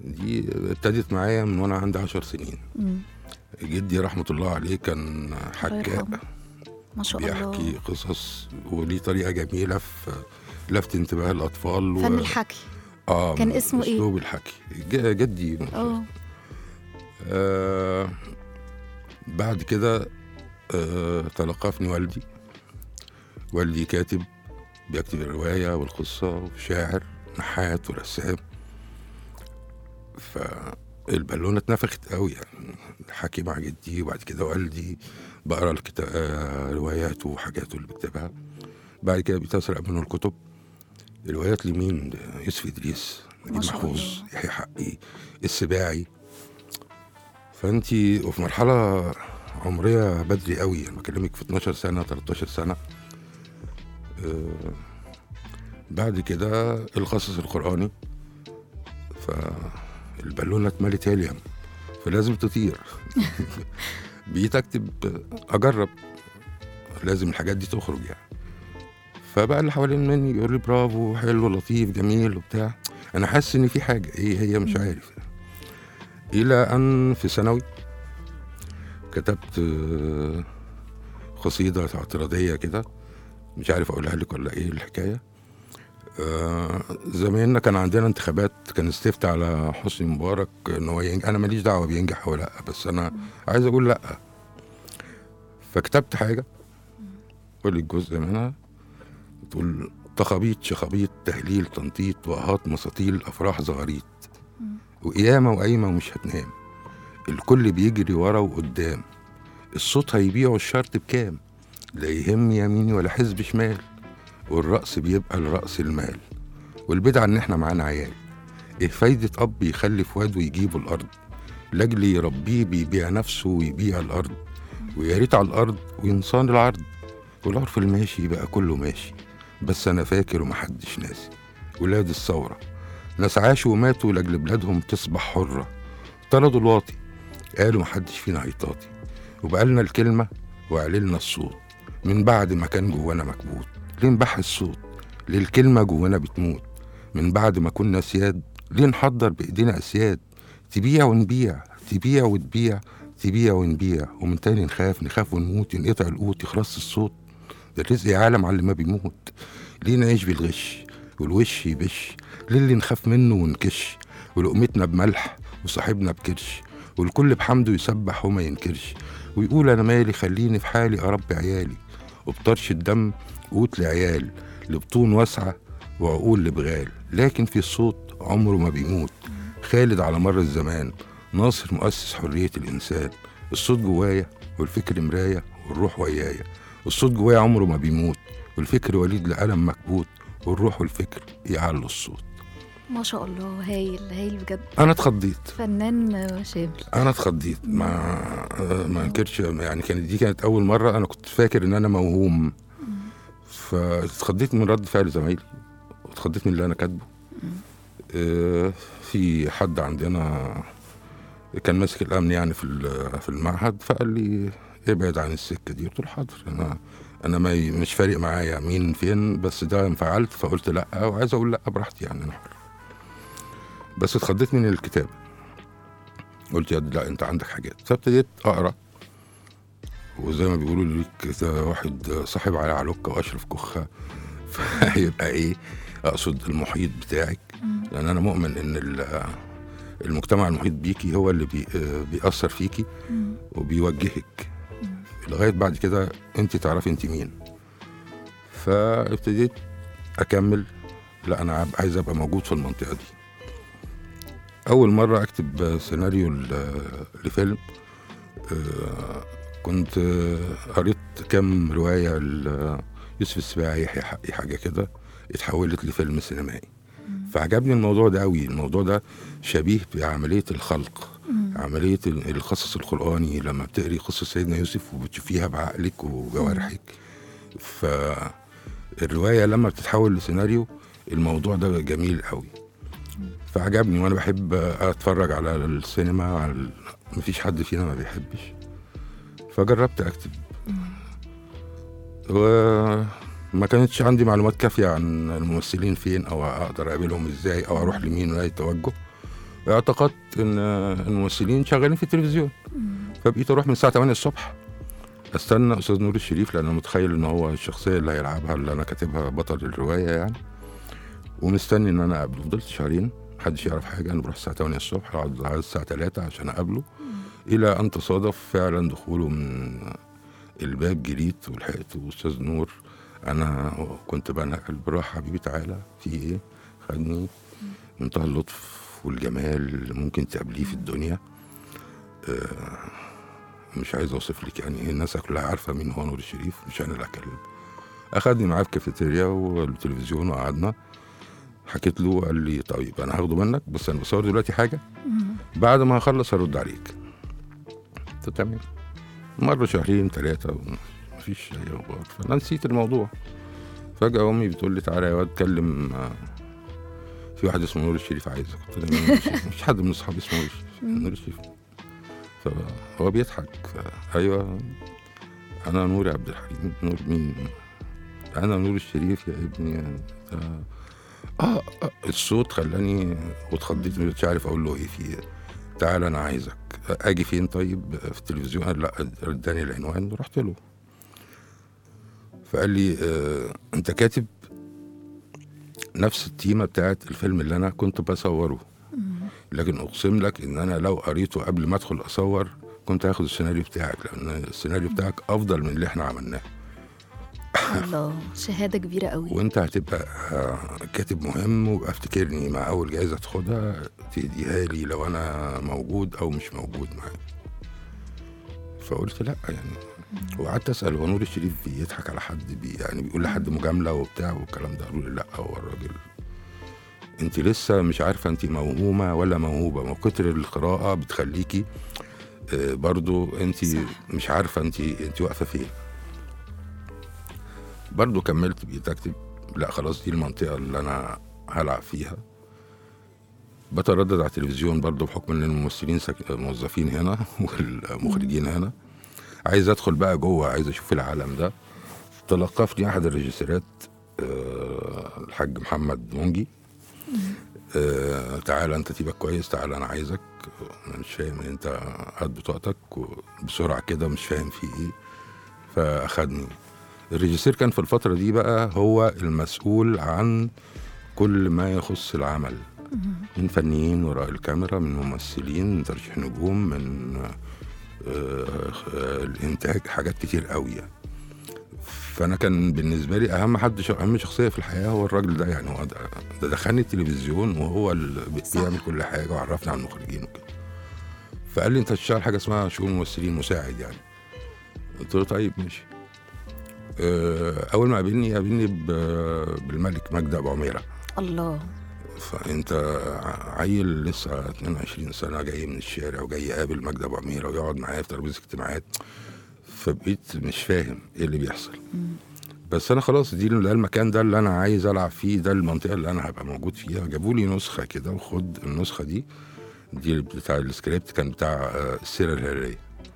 دي ابتدت معايا من وانا عندي عشر سنين مم. جدي رحمه الله عليه كان حكاء يرحمه. ما شاء الله بيحكي قصص وليه طريقه جميله في لفت انتباه الاطفال فن الحكي اه كان اسمه إيه؟ اسلوب الحكي ج- جدي اه آه بعد كده آه تلقفني والدي والدي كاتب بيكتب الرواية والقصة وشاعر نحات ورسام فالبالونة اتنفخت قوي يعني حكي مع جدي وبعد كده والدي بقرا الكتاب آه رواياته وحاجاته اللي بيكتبها بعد كده بتسرق منه الكتب روايات لمين ده يوسف ادريس ما نجيب شاء محفوظ الله. يحيى حقي السباعي فانتي وفي مرحله عمريه بدري قوي انا بكلمك في 12 سنه 13 سنه آه بعد كده القصص القراني فالبالونه اتملت هيليوم فلازم تطير بقيت اكتب اجرب لازم الحاجات دي تخرج يعني فبقى اللي حوالين مني بيقول لي برافو حلو لطيف جميل وبتاع انا حاسس ان في حاجه ايه هي مش عارف الى ان في ثانوي كتبت آه، قصيده اعتراضيه كده مش عارف اقولها لك ولا ايه الحكايه آه، زمايلنا كان عندنا انتخابات كان استفتى على حسني مبارك ان هو ينجح انا ماليش دعوه بينجح ولا لا بس انا عايز اقول لا فكتبت حاجه قول لي جزء منها تقول تخابيط شخابيط تهليل تنطيط وقهات مساطيل افراح زغاريط وقيامه وقايمه ومش هتنام الكل بيجري ورا وقدام الصوت هيبيعه الشرط بكام لا يهم يميني ولا حزب شمال والرأس بيبقى لرأس المال والبدعة إن إحنا معانا عيال إيه فايدة أب يخلف واد ويجيبه الأرض لاجل يربيه بيبيع نفسه ويبيع الأرض ويا ريت على الأرض وينصان العرض والعرف الماشي بقى كله ماشي بس أنا فاكر ومحدش ناسي ولاد الثورة ناس عاشوا وماتوا لأجل بلادهم تصبح حرة طردوا الواطي قالوا محدش فينا هيطاطي وبقالنا الكلمة وعللنا الصوت من بعد ما كان جوانا مكبوت ليه نبح الصوت ليه الكلمة جوانا بتموت من بعد ما كنا سياد ليه نحضر بإيدينا أسياد تبيع ونبيع تبيع وتبيع تبيع ونبيع ومن تاني نخاف نخاف ونموت ينقطع القوت يخرس الصوت ده الرزق يا عالم على اللي ما بيموت ليه نعيش بالغش والوش يبش ليه اللي نخاف منه ونكش ولقمتنا بملح وصاحبنا بكرش والكل بحمده يسبح وما ينكرش ويقول انا مالي خليني في حالي اربي عيالي وبطرش الدم قوت لعيال لبطون واسعة وعقول لبغال لكن في الصوت عمره ما بيموت خالد على مر الزمان ناصر مؤسس حرية الإنسان الصوت جوايا والفكر مراية والروح ويايا الصوت جوايا عمره ما بيموت والفكر وليد لقلم مكبوت والروح والفكر يعلوا الصوت ما شاء الله هايل هايل بجد أنا اتخضيت فنان شامل انا اتخضيت ما ما انكرش يعني كانت دي كانت اول مره انا كنت فاكر ان انا موهوم فاتخضيت من رد فعل زمايلي واتخضيت من اللي انا كاتبه آه، في حد عندنا كان ماسك الامن يعني في ال- في المعهد فقال لي ابعد عن السكه دي قلت له حاضر انا انا ما ي- مش فارق معايا مين فين بس ده انفعلت فقلت لا وعايز اقول لا براحتي يعني انا حر بس اتخضيت من الكتاب قلت يا دي لا انت عندك حاجات فابتديت اقرا وزي ما بيقولوا ليك كده واحد صاحب على علوكه واشرف كخه فهيبقى ايه اقصد المحيط بتاعك لان انا مؤمن ان ال- المجتمع المحيط بيكي هو اللي بي بيأثر فيكي وبيوجهك لغايه بعد كده انت تعرفي انت مين فابتديت اكمل لا انا عب- عايز ابقى موجود في المنطقه دي اول مره اكتب سيناريو ل- لفيلم آه، كنت آه، قريت كام روايه ليوسف السباعي يحيى حقي حاجه كده اتحولت لفيلم سينمائي فعجبني الموضوع ده قوي الموضوع ده شبيه بعمليه الخلق عمليه ال- القصص القراني لما بتقري قصه سيدنا يوسف وبتشوفيها بعقلك وجوارحك فالروايه لما بتتحول لسيناريو الموضوع ده جميل قوي فعجبني وانا بحب اتفرج على السينما على ال- مفيش حد فينا ما بيحبش فجربت اكتب وما كانتش عندي معلومات كافيه عن الممثلين فين او اقدر اقابلهم ازاي او اروح لمين واي توجه اعتقدت ان الممثلين شغالين في التلفزيون فبقيت اروح من الساعه 8 الصبح استنى استاذ نور الشريف لان انا متخيل ان هو الشخصيه اللي هيلعبها اللي انا كاتبها بطل الروايه يعني ومستني ان انا اقابله فضلت شهرين محدش يعرف حاجه انا بروح الساعه 8 الصبح اقعد لغايه الساعه 3 عشان اقابله الى ان تصادف فعلا دخوله من الباب جريت ولحقته استاذ نور انا كنت بنقل بالراحه حبيبي تعالى في ايه خدني منتهى اللطف والجمال اللي ممكن تقابليه في الدنيا آه، مش عايز اوصف لك يعني الناس كلها عارفه مين هو نور الشريف مش انا اللي اتكلم اخدني معاه في كافيتيريا والتلفزيون وقعدنا حكيت له قال لي طيب انا هاخده منك بس انا بصور دلوقتي حاجه بعد ما هخلص هرد عليك قلت تمام مر شهرين ثلاثه مفيش اي اخبار فانا نسيت الموضوع فجاه امي بتقول لي تعالى يا واد كلم آه، في واحد اسمه نور الشريف عايزك قلت لها مين نور الشريف؟ مفيش حد من اصحابي اسمه نور الشريف نور الشريف فهو بيضحك ف- ايوه انا نور عبد الحليم نور مين انا نور الشريف يا ابني ده- اه آه، الصوت خلاني واتخضيت مش عارف اقول له ايه في تعالى انا عايزك اجي فين طيب في التلفزيون قال لا اداني العنوان رحت له فقال لي آه انت كاتب نفس التيمه بتاعت الفيلم اللي انا كنت بصوره لكن اقسم لك ان انا لو قريته قبل ما ادخل اصور كنت هاخد السيناريو بتاعك لان السيناريو بتاعك افضل من اللي احنا عملناه الله شهاده كبيره قوي وانت هتبقى آه، كاتب مهم وابقى افتكرني مع اول جائزه تاخدها تديها لي لو انا موجود او مش موجود معاك فقلت لا يعني وقعدت اسال هو نور الشريف بيضحك على حد بي يعني بيقول لحد مجامله وبتاع والكلام ده قالوا لي لا هو الراجل انت لسه مش عارفه انت موهومه ولا موهوبه ما كتر القراءه بتخليكي آه، برضو انت مش عارفه انت انت واقفه فين برضو كملت بقيت اكتب لا خلاص دي المنطقه اللي انا هلعب فيها بتردد على التلفزيون برضو بحكم ان الممثلين سك... موظفين هنا والمخرجين هنا عايز ادخل بقى جوه عايز اشوف العالم ده تلقفني احد الريجيسيرات آه، الحاج محمد منجي آه، تعالى انت تبقى كويس تعالى انا عايزك انا مش فاهم انت هات بطاقتك بسرعه كده مش فاهم في ايه فاخدني الريجيسير كان في الفتره دي بقى هو المسؤول عن كل ما يخص العمل من فنيين وراء الكاميرا من ممثلين من ترشيح نجوم من آه، آه، الانتاج حاجات كتير قوي يعني. فانا كان بالنسبه لي اهم حد ش- اهم شخصيه في الحياه هو الراجل ده يعني هو ده, ده دخلني التلفزيون وهو اللي بي- بيعمل كل حاجه وعرفني على المخرجين وكده فقال لي انت هتشتغل حاجه اسمها شؤون ممثلين مساعد يعني قلت له طيب ماشي آه، اول ما قابلني قابلني ب- بالملك مجدي ابو عميره الله فانت ع- عيل لسه 22 سنه جاي من الشارع وجاي يقابل مجدي ابو عميره ويقعد معايا في ترابيزه اجتماعات فبقيت مش فاهم ايه اللي بيحصل بس انا خلاص دي ده المكان ده اللي انا عايز العب فيه ده المنطقه اللي انا هبقى موجود فيها جابوا لي نسخه كده وخد النسخه دي دي بتاع السكريبت كان بتاع آه، السيره الهلاليه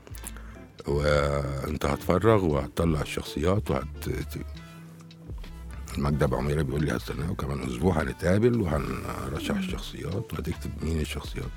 وانت هتفرغ وهتطلع الشخصيات وهت ت- المجدي ابو عميره بيقول لي هستناه كمان اسبوع هنتقابل وهنرشح الشخصيات وهتكتب مين الشخصيات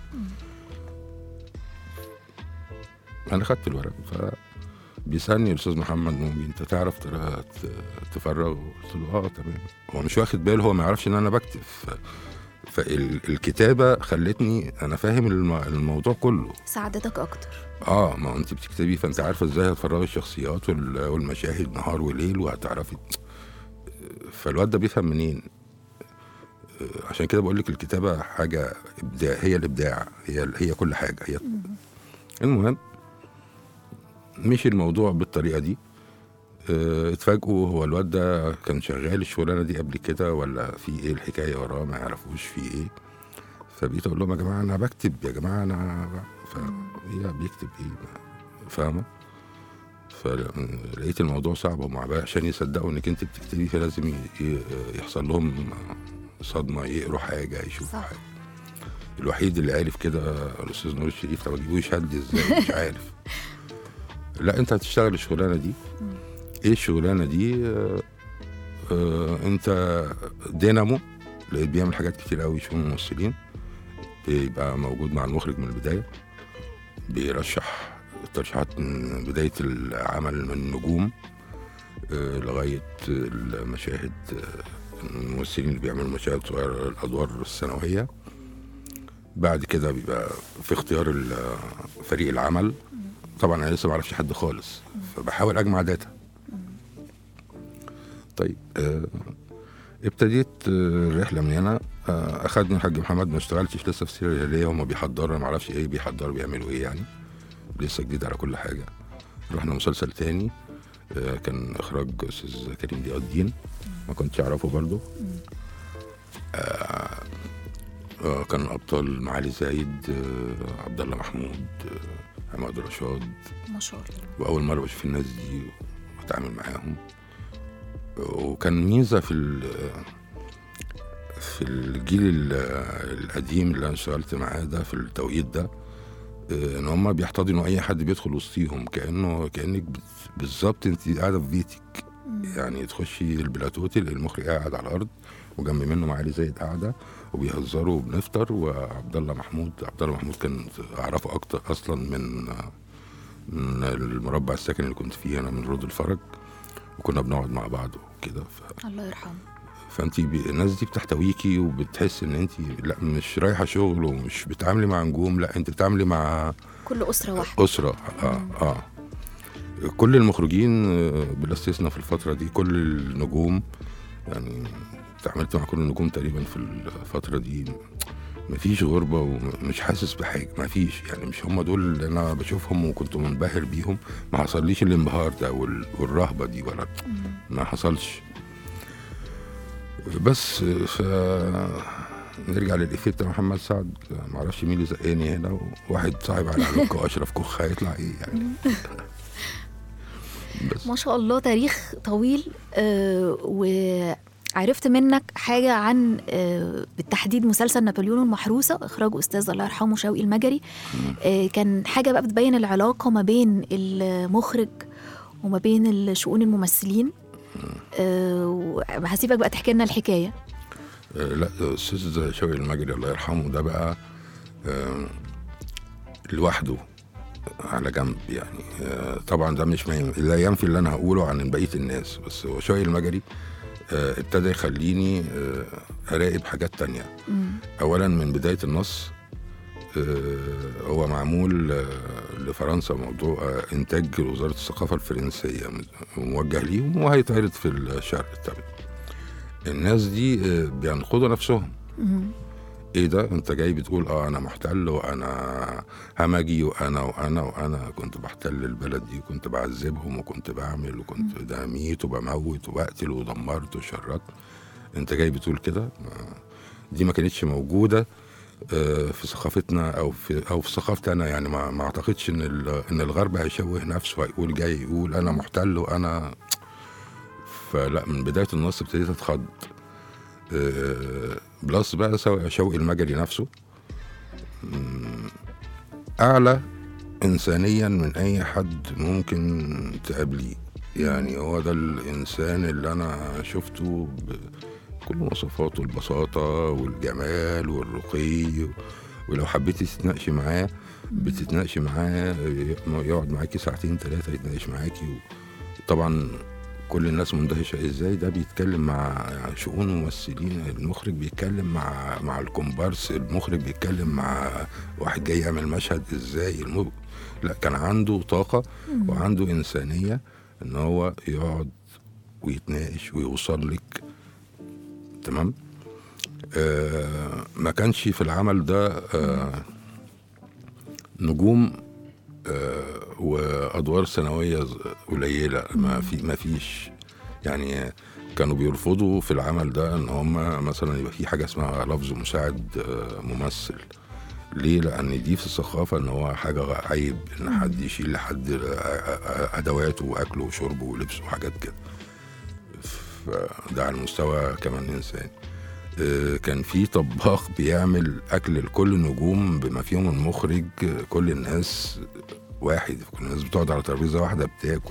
انا خدت الورق فبيسالني الاستاذ محمد نومي انت تعرف ترى ت- تفرغ قلت له اه تمام هو مش واخد باله هو ما يعرفش ان انا بكتب ف... فالكتابه خلتني انا فاهم الم... الموضوع كله ساعدتك اكتر اه ما انت بتكتبي فانت عارفه ازاي هتفرغي الشخصيات وال- والمشاهد نهار وليل وهتعرفي فالواد ده بيفهم منين آه، عشان كده بقول لك الكتابه حاجه ابداع هي الابداع هي هي كل حاجه هي المهم مشي الموضوع بالطريقه دي آه، اتفاجئوا هو الواد ده كان شغال الشغلانه دي قبل كده ولا في ايه الحكايه وراه ما يعرفوش في ايه فبقيت اقول لهم يا جماعه انا بكتب يا جماعه انا فهي بيكتب ايه فاهمه فلقيت الموضوع صعب هم بقى عشان يصدقوا انك انت بتكتبي فلازم ي- ي- يحصل لهم صدمه يقروا حاجه يشوفوا حاجه الوحيد اللي عارف كده الاستاذ نور الشريف طب اجيبه يشد ازاي مش عارف لا انت هتشتغل الشغلانه دي ايه الشغلانه دي آه آه انت دينامو لقيت بيعمل حاجات كتير قوي شؤون الممثلين يبقى موجود مع المخرج من البدايه بيرشح ترشيحات من بدايه العمل من النجوم آه، لغايه المشاهد آه، الممثلين اللي بيعملوا مشاهد صغيره الادوار الثانويه بعد كده بيبقى في اختيار ال- فريق العمل طبعا انا لسه ما اعرفش حد خالص فبحاول اجمع داتا طيب آه ابتديت آه، الرحله من هنا آه اخدني الحاج محمد ما اشتغلتش لسه في سيره الهلاليه هم بيحضروا أنا ما اعرفش ايه بيحضروا بيعملوا ايه يعني لسه جديد على كل حاجه رحنا مسلسل تاني آه كان اخراج استاذ كريم ضياء الدين ما كنتش اعرفه برضه آه آه كان ابطال معالي زايد آه عبد الله محمود آه عماد رشاد ما شاء الله واول مره بشوف الناس دي واتعامل معاهم وكان ميزه في ال- في الجيل ال- القديم اللي انا اشتغلت معاه ده في التوقيت ده آه، ان هم بيحتضنوا اي حد بيدخل وسطيهم كانه كانك بت- بالظبط انت قاعده في بيتك يعني تخشي البلاتوتي المخرج قاعد على الارض وجنب منه معالي زايد قاعده وبيهزروا وبنفطر وعبد الله محمود عبد الله محمود كان اعرفه اكتر اصلا من من المربع السكني اللي كنت فيه انا من رود الفرج وكنا بنقعد مع بعض وكده ف... الله يرحمه فانت ب... الناس دي بتحتويكي وبتحس ان انت لا مش رايحه شغل ومش بتتعاملي مع نجوم لا انت بتتعاملي مع كل اسره واحده اسره اه اه كل المخرجين آه، بلا استثناء في الفتره دي كل النجوم يعني اتعاملت مع كل النجوم تقريبا في الفتره دي مفيش غربة ومش حاسس بحاجة مفيش يعني مش هم دول اللي أنا بشوفهم وكنت منبهر بيهم ما حصليش الانبهار ده وال- والرهبة دي ولا ما حصلش بس ف نرجع للإفيه بتاع محمد سعد معرفش مين اللي زقاني هنا واحد صاحب على علوك وأشرف كوخ هيطلع إيه يعني بس ما شاء الله تاريخ طويل آه وعرفت منك حاجة عن آه بالتحديد مسلسل نابليون المحروسة إخراج أستاذ الله يرحمه شوقي المجري آه كان حاجة بقى بتبين العلاقة ما بين المخرج وما بين شؤون الممثلين آه وهسيبك بقى تحكي لنا الحكاية آه، لا استاذ شوقي المجري الله يرحمه ده بقى آه، لوحده على جنب يعني آه، طبعا ده مش ما- لا ينفي اللي انا هقوله عن بقيه الناس بس هو شوقي المجري آه، ابتدى يخليني آه، اراقب حاجات تانية اولا من بدايه النص آه، هو معمول آه، لفرنسا موضوع آه، انتاج وزاره الثقافه الفرنسيه موجه ليهم وهيتعرض في الشرق التابع الناس دي آه، بينقضوا نفسهم ايه ده انت جاي بتقول اه انا محتل وانا همجي وانا وانا وانا كنت بحتل البلد دي وكنت بعذبهم وكنت بعمل وكنت دميت وبموت وبقتل ودمرت وشردت انت جاي بتقول كده ما- دي ما كانتش موجوده آه، في ثقافتنا او في او في ثقافتي انا يعني ما, ما اعتقدش ان ال- ان الغرب هيشوه نفسه هيقول جاي يقول انا محتل وانا فلا من بدايه النص ابتديت اتخض آه، بلس بقى سو- شوقي المجري نفسه مم، اعلى انسانيا من اي حد ممكن تقابليه يعني هو ده الانسان اللي انا شفته بكل مواصفاته البساطه والجمال والرقي ولو حبيتي تتناقشي معاه بتتناقشي معاه يقعد معاكي ساعتين ثلاثه يتناقش معاكي طبعا كل الناس مندهشه ازاي ده بيتكلم مع شؤون ممثلين المخرج بيتكلم مع مع الكومبارس المخرج بيتكلم مع واحد جاي يعمل مشهد ازاي الم... لا كان عنده طاقه وعنده انسانيه ان هو يقعد ويتناقش ويوصل لك تمام آه ما كانش في العمل ده آه نجوم آه وادوار ثانويه ز- قليله ما في ما فيش يعني كانوا بيرفضوا في العمل ده ان هم مثلا يبقى في حاجه اسمها لفظ مساعد آه، ممثل ليه؟ لأن دي في الثقافة إن هو حاجة عيب إن حد يشيل لحد آه، آه، أدواته وأكله وشربه ولبسه وحاجات كده. فده على المستوى كمان إنساني. آه، كان في طباخ بيعمل أكل لكل نجوم بما فيهم المخرج آه، كل الناس واحد كل الناس بتقعد على ترابيزة واحدة بتاكل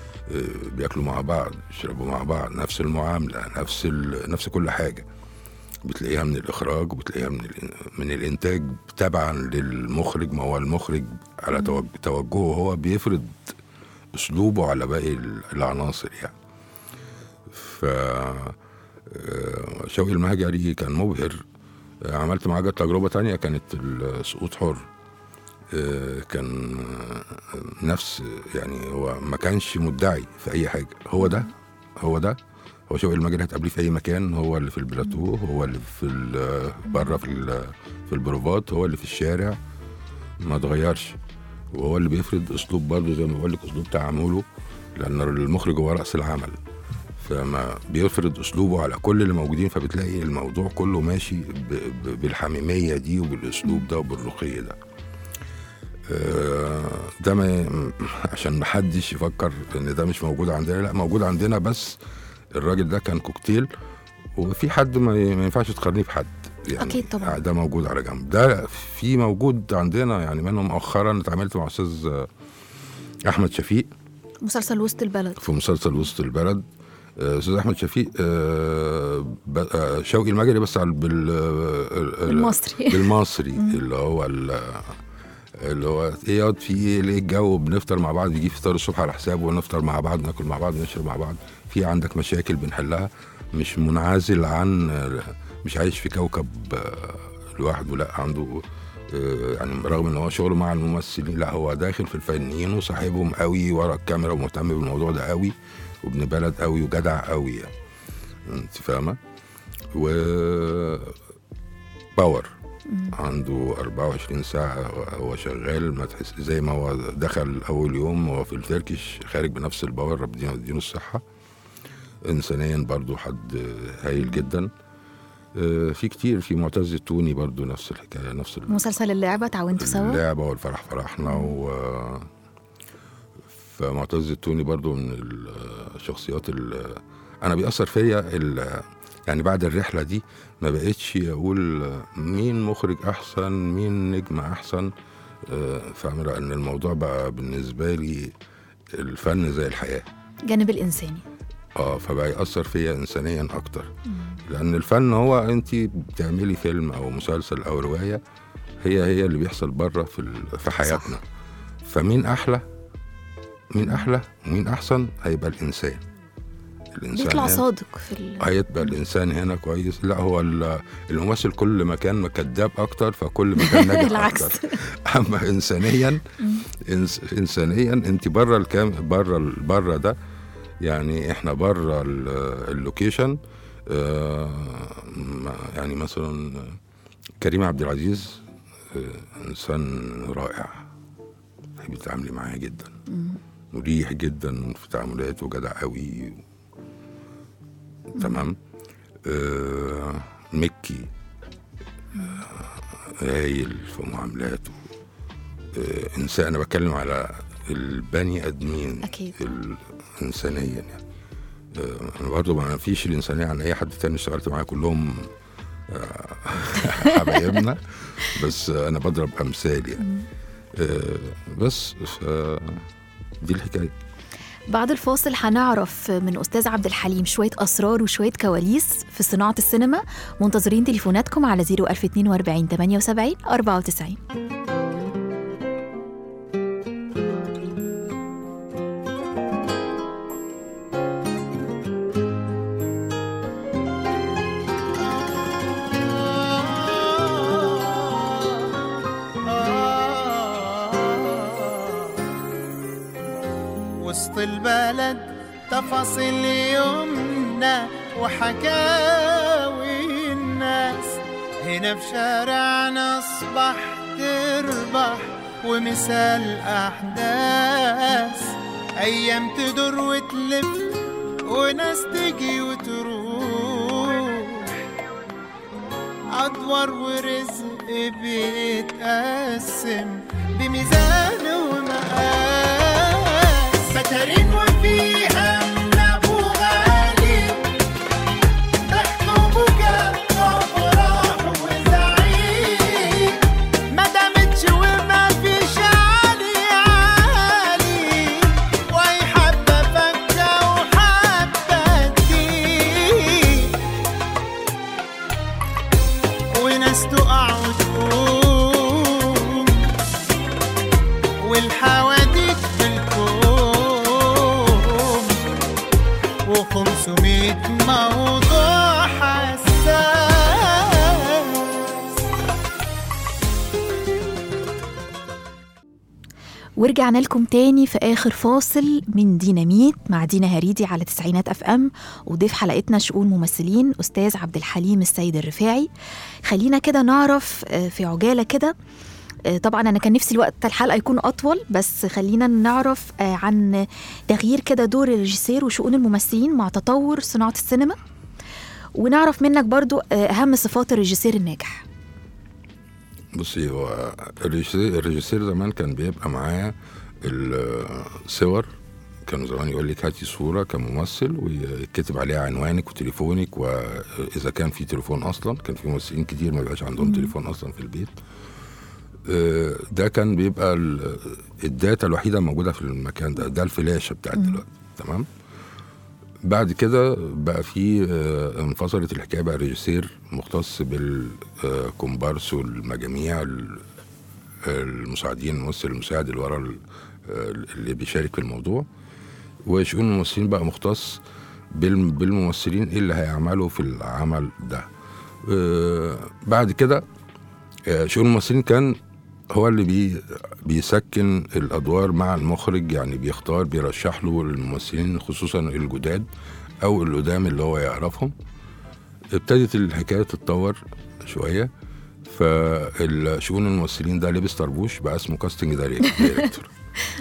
آه، بياكلوا مع بعض يشربوا مع بعض نفس المعاملة نفس ال... نفس كل حاجة بتلاقيها من الاخراج وبتلاقيها من الإن- من الانتاج تبعا للمخرج ما هو المخرج على توج- توجهه هو بيفرض اسلوبه على باقي ال- العناصر يعني ف آه، شوقي المهجري كان مبهر آه، عملت معاه جت تجربة تانية كانت السقوط حر آه، كان آه، نفس يعني هو ما كانش مدعي في أي حاجة هو ده هو ده هو شوقي المجري هتقابليه في أي مكان هو اللي في البلاتو هو اللي في ال- بره في ال- في البروفات هو اللي في الشارع ما اتغيرش وهو اللي بيفرض اسلوب برضه زي ما بقول لك اسلوب تعامله لان المخرج هو راس العمل فما بيفرض اسلوبه على كل اللي موجودين فبتلاقي الموضوع كله ماشي ب- ب- بالحميميه دي وبالاسلوب ده وبالرقي ده آه، ده ما عشان محدش يفكر ان ده مش موجود عندنا لا موجود عندنا بس الراجل ده كان كوكتيل وفي حد ما ما ينفعش تقارنيه بحد يعني أكيد طبعاً. ده موجود على جنب ده في موجود عندنا يعني منه مؤخرا اتعاملت مع استاذ آه، احمد شفيق مسلسل وسط البلد في مسلسل وسط البلد آه، استاذ احمد شفيق آه، ب- آه، شوقي المجري بس على بال آه، ال- بالمصري. بالمصري اللي هو ال- اللي هو ايه يقعد في ايه ليه الجو بنفطر مع بعض يجي فطار الصبح على حسابه ونفطر مع بعض ناكل مع بعض نشرب مع بعض في عندك مشاكل بنحلها مش منعزل عن مش عايش في كوكب آه، لوحده لا عنده آه، يعني رغم ان هو شغله مع الممثلين لا هو داخل في الفنيين وصاحبهم قوي ورا الكاميرا ومهتم بالموضوع ده قوي وابن بلد قوي وجدع قوي يعني انت فاهمه و باور عنده 24 ساعة هو شغال ما تحس زي ما هو دخل أول يوم هو في التركش خارج بنفس الباور ربنا يديله الصحة إنسانيا برضو حد هايل جدا آه، في كتير في معتز التوني برضو نفس الحكاية نفس ال- مسلسل اللعبة تعاونتوا سوا اللعبة والفرح فرحنا و فمعتز التوني برضو من الشخصيات ال- انا بيأثر فيا ال- يعني بعد الرحلة دي ما بقتش اقول مين مخرج احسن مين نجم احسن آه، فاهم لان الموضوع بقى بالنسبة لي الفن زي الحياة جانب الإنساني اه فبقى يأثر فيا إنسانيا أكتر لأن الفن هو أنت بتعملي فيلم أو مسلسل أو رواية هي هي اللي بيحصل بره في ال- في حياتنا فمين أحلى مين أحلى ومين أحسن هيبقى الإنسان الإنسان بيطلع هنا- صادق في ال... هيبقى الإنسان هنا كويس لا هو ال- الممثل كل ما كان كذاب أكتر فكل ما كان ناجح العكس. أكتر أما إنسانيا إنس إنسانيا أنت بره الكام بره ال- بره ده يعني احنا بره ال- اللوكيشن آه، ما- يعني مثلا كريم عبد العزيز آه، انسان رائع تحبي تتعاملي معاه جدا مريح جدا في تعاملاته وجدع قوي تمام آه، مكي آه، هايل في معاملاته آه، انسان انا بتكلم على البني ادمين أكيد. انسانيا يعني آه، انا برضه ما فيش الانسانيه عن اي حد تاني اشتغلت معاه كلهم آه، حبايبنا بس انا بضرب امثال يعني آه، بس ف دي الحكايه بعد الفاصل هنعرف من أستاذ عبد الحليم شوية أسرار وشوية كواليس في صناعة السينما منتظرين تليفوناتكم على 01042 78 94 وسط البلد تفاصيل يومنا وحكاوي الناس هنا في شارعنا اصبح تربح ومثال احداث ايام تدور وتلف وناس تجي وتروح أدوار ورزق بيتقسم بميزان ومقاس فترين وفيها من أبو غالي ضحك وبكاء وأفراح وزعيم ما دامتش وما فيش عالي عالي وأي حبة فكة وحبة تجيب الناس تقع وتقوم والحوادث بالكوم وخمسمية موضوع حساس ورجعنا لكم تاني في آخر فاصل من ديناميت مع دينا هريدي على تسعينات أف أم وضيف حلقتنا شؤون ممثلين أستاذ عبد الحليم السيد الرفاعي خلينا كده نعرف آه، في عجالة كده آه، طبعا أنا كان نفسي الوقت الحلقة يكون أطول بس خلينا نعرف آه، عن تغيير كده دور الريجيسير وشؤون الممثلين مع تطور صناعة السينما ونعرف منك برضو آه، أهم صفات الريجيسير الناجح بصي هو الريجيسير الريجيسير زمان كان بيبقى معاه الصور كانوا زمان يقول لك هاتي صورة كممثل ويكتب عليها عنوانك وتليفونك وإذا كان في تليفون أصلا كان في ممثلين كتير ما بيبقاش عندهم تليفون أصلا في البيت آه، ده كان بيبقى ال- الداتا الوحيدة الموجودة في المكان ده ده الفلاشة بتاعت دلوقتي تمام بعد كده بقى في آه، انفصلت الحكايه بقى ريجيسير مختص بالكومبارس والمجاميع ال- المساعدين الممثل المساعد اللي ورا ال- آه، اللي بيشارك في الموضوع وشؤون الممثلين بقى مختص بالم- بالممثلين اللي هيعملوا في العمل ده آه، بعد كده آه، شؤون الممثلين كان هو اللي بي بيسكن الادوار مع المخرج يعني بيختار بيرشح له الممثلين خصوصا الجداد او القدام اللي هو يعرفهم ابتدت الحكايه تتطور شويه فالشؤون الممثلين ده لبس طربوش بقى اسمه كاستنج دايركتور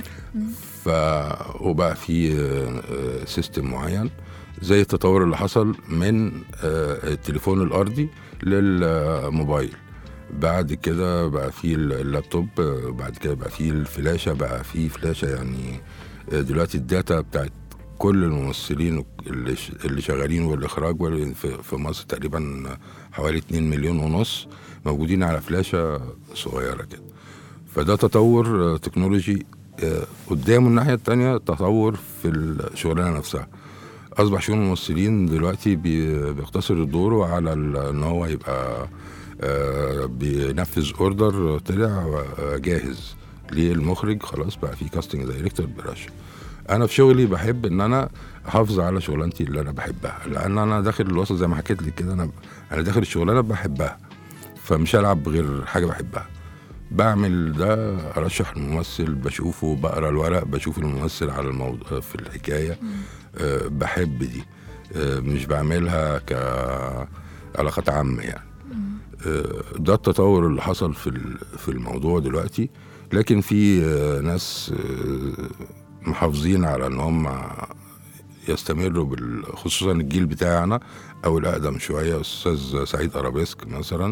ف وبقى في آه، آه، سيستم معين زي التطور اللي حصل من آه، التليفون الارضي للموبايل بعد كده بقى في اللابتوب آه، بعد كده بقى في الفلاشة بقى في فلاشة يعني آه، دلوقتي الداتا بتاعت كل الممثلين اللي ش- اللي شغالين والاخراج وال- في في مصر تقريبا حوالي 2 مليون ونص موجودين على فلاشة صغيرة كده فده تطور آه، تكنولوجي آه، قدامه الناحية التانية تطور في الشغلانة نفسها أصبح شؤون الممثلين دلوقتي بي- بيقتصر دوره على ال- إن هو يبقى آه، بينفذ اوردر طلع آه، جاهز للمخرج خلاص بقى في كاستنج دايركتور برشا انا في شغلي بحب ان انا احافظ على شغلانتي اللي انا بحبها لان انا داخل الوسط زي ما حكيت لك كده انا انا داخل الشغلانه بحبها فمش هلعب غير حاجه بحبها بعمل ده ارشح الممثل بشوفه بقرا الورق بشوف الممثل على الموضوع في الحكايه أه بحب دي أه مش بعملها كعلاقات عامه يعني أه ده التطور اللي حصل في ال- في الموضوع دلوقتي لكن في أه ناس أه محافظين على ان هم يستمروا بال- خصوصا الجيل بتاعنا او الاقدم شويه استاذ سعيد ارابيسك مثلا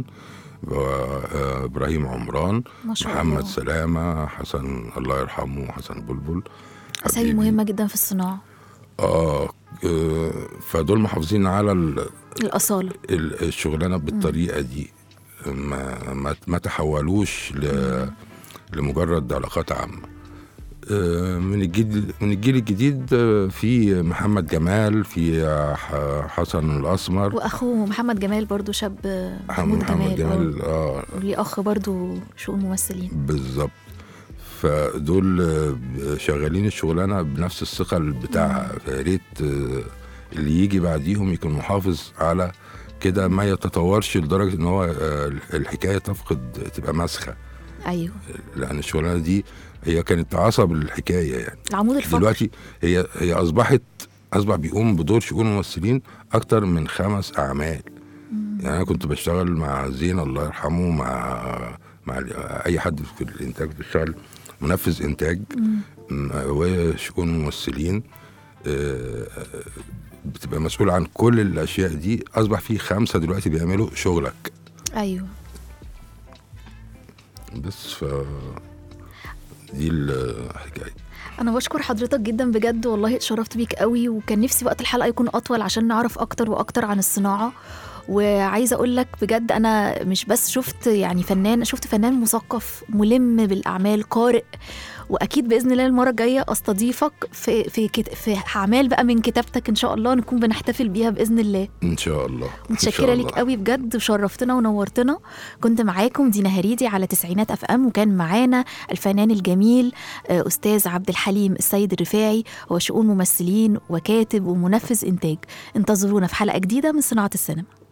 وابراهيم عمران ما شاء محمد الله. سلامه حسن الله يرحمه حسن بلبل أسامي حبيبي. مهمة جدا في الصناعة اه آه، فدول محافظين على ال- الأصالة ال- الشغلانه بالطريقه دي ما ما, ما تحولوش ل لمجرد علاقات عامه آه، من الجيل من الجيل الجديد آه، في محمد جمال في ح- حسن الاسمر وأخوه محمد جمال برضو شاب محمود محمد جمال, جمال آه. اه وليه أخ برضو شؤون ممثلين بالظبط فدول آه، شغالين الشغلانه بنفس الثقل بتاعها فيا ريت آه، اللي يجي بعديهم يكون محافظ على كده ما يتطورش لدرجه ان هو آه، الحكايه تفقد تبقى مسخه أيوه لان الشغلانه دي هي كانت عصب الحكايه يعني العمود الفقري دلوقتي هي هي اصبحت اصبح بيقوم بدور شؤون ممثلين اكتر من خمس اعمال يعني انا كنت بشتغل مع زين الله يرحمه مع مع ال- اي حد في الانتاج بيشتغل منفذ انتاج م- وشؤون ممثلين آه، بتبقى مسؤول عن كل الاشياء دي اصبح في خمسه دلوقتي بيعملوا شغلك أيوه بس ف دي الحكايه أنا بشكر حضرتك جدا بجد والله اتشرفت بيك قوي وكان نفسي وقت الحلقة يكون أطول عشان نعرف أكتر وأكتر عن الصناعة وعايزه اقول لك بجد انا مش بس شفت يعني فنان شفت فنان مثقف ملم بالاعمال قارئ واكيد باذن الله المره الجايه استضيفك في في كت... في اعمال بقى من كتابتك ان شاء الله نكون بنحتفل بيها باذن الله ان شاء الله إن شاء متشكره ليك الله. قوي بجد وشرفتنا ونورتنا كنت معاكم دينا هريدي على تسعينات اف ام وكان معانا الفنان الجميل آه، استاذ عبد الحليم السيد الرفاعي هو شؤون ممثلين وكاتب ومنفذ انتاج انتظرونا في حلقه جديده من صناعه السينما